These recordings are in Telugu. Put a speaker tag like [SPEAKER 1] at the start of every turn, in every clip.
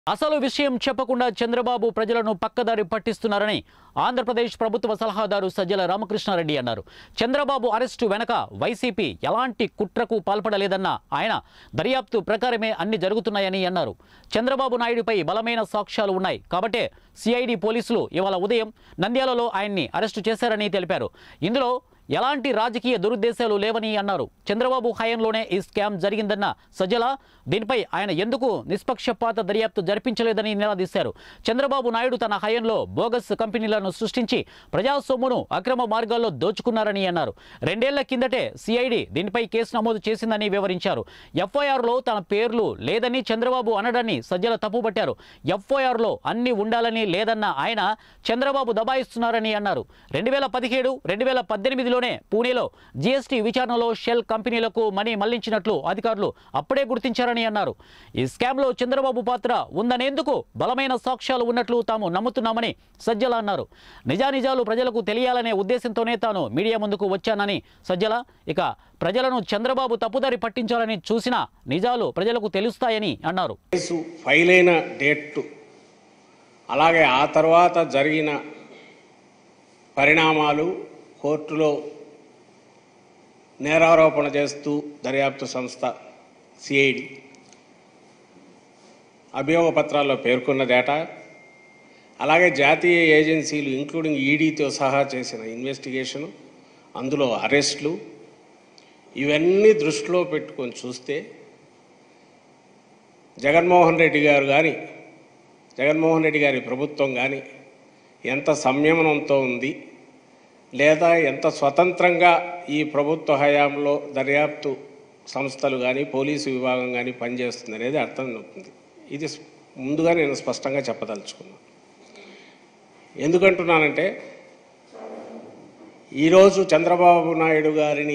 [SPEAKER 1] అసలు విషయం చెప్పకుండా చంద్రబాబు ప్రజలను పక్కదారి పట్టిస్తున్నారని ఆంధ్రప్రదేశ్ ప్రభుత్వ సలహాదారు సజ్జల రామకృష్ణారెడ్డి అన్నారు చంద్రబాబు అరెస్టు వెనక వైసీపీ ఎలాంటి కుట్రకు పాల్పడలేదన్న ఆయన దర్యాప్తు ప్రకారమే అన్ని జరుగుతున్నాయని అన్నారు చంద్రబాబు నాయుడుపై బలమైన సాక్ష్యాలు ఉన్నాయి కాబట్టే సిఐడి పోలీసులు ఇవాళ ఉదయం నంద్యాలలో ఆయన్ని అరెస్టు చేశారని తెలిపారు ఇందులో ఎలాంటి రాజకీయ దురుద్దేశాలు లేవని అన్నారు చంద్రబాబు హయాంలోనే ఈ స్కామ్ జరిగిందన్న సజ్జల దీనిపై ఆయన ఎందుకు నిష్పక్షపాత దర్యాప్తు జరిపించలేదని నిలదీశారు చంద్రబాబు నాయుడు తన హయాంలో బోగస్ కంపెనీలను సృష్టించి ప్రజా సొమ్మును అక్రమ మార్గాల్లో దోచుకున్నారని అన్నారు రెండేళ్ల కిందటే సిఐడి దీనిపై కేసు నమోదు చేసిందని వివరించారు ఎఫ్ఐఆర్లో తన పేర్లు లేదని చంద్రబాబు అనడాన్ని సజ్జల తప్పుపట్టారు ఎఫ్ఐఆర్లో అన్ని ఉండాలని లేదన్న ఆయన చంద్రబాబు దబాయిస్తున్నారని అన్నారు రెండు వేల పదిహేడు రెండు వేల పద్దెనిమిదిలోనే పూణేలో జీఎస్టీ విచారణలో షెల్ కంపెనీలకు మనీ మళ్లించినట్లు అధికారులు అప్పుడే గుర్తించారని అన్నారు ఈ స్కామ్లో చంద్రబాబు పాత్ర ఉందనేందుకు బలమైన సాక్ష్యాలు ఉన్నట్లు తాము నమ్ముతున్నామని సజ్జల అన్నారు నిజానిజాలు ప్రజలకు తెలియాలనే ఉద్దేశంతోనే తాను మీడియా ముందుకు వచ్చానని సజ్జల ఇక ప్రజలను చంద్రబాబు తప్పుదారి పట్టించాలని చూసినా నిజాలు ప్రజలకు తెలుస్తాయని అన్నారు
[SPEAKER 2] కేసు ఫైల్ అయిన డేట్ అలాగే ఆ తర్వాత జరిగిన పరిణామాలు కోర్టులో నేరారోపణ చేస్తూ దర్యాప్తు సంస్థ సిఐడి అభియోగ పత్రాల్లో పేర్కొన్న డేటా అలాగే జాతీయ ఏజెన్సీలు ఇంక్లూడింగ్ ఈడీతో సహా చేసిన ఇన్వెస్టిగేషను అందులో అరెస్టులు ఇవన్నీ దృష్టిలో పెట్టుకొని చూస్తే జగన్మోహన్ రెడ్డి గారు కానీ జగన్మోహన్ రెడ్డి గారి ప్రభుత్వం కానీ ఎంత సంయమనంతో ఉంది లేదా ఎంత స్వతంత్రంగా ఈ ప్రభుత్వ హయాంలో దర్యాప్తు సంస్థలు కానీ పోలీసు విభాగం కానీ పనిచేస్తుంది అనేది అర్థం అవుతుంది ఇది స్- ముందుగా నేను స్పష్టంగా చెప్పదలుచుకున్నాను ఎందుకంటున్నానంటే ఈరోజు చంద్రబాబు నాయుడు గారిని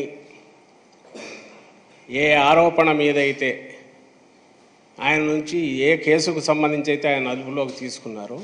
[SPEAKER 2] ఏ ఆరోపణ మీద అయితే ఆయన నుంచి ఏ కేసుకు సంబంధించి అయితే ఆయన అదుపులోకి తీసుకున్నారో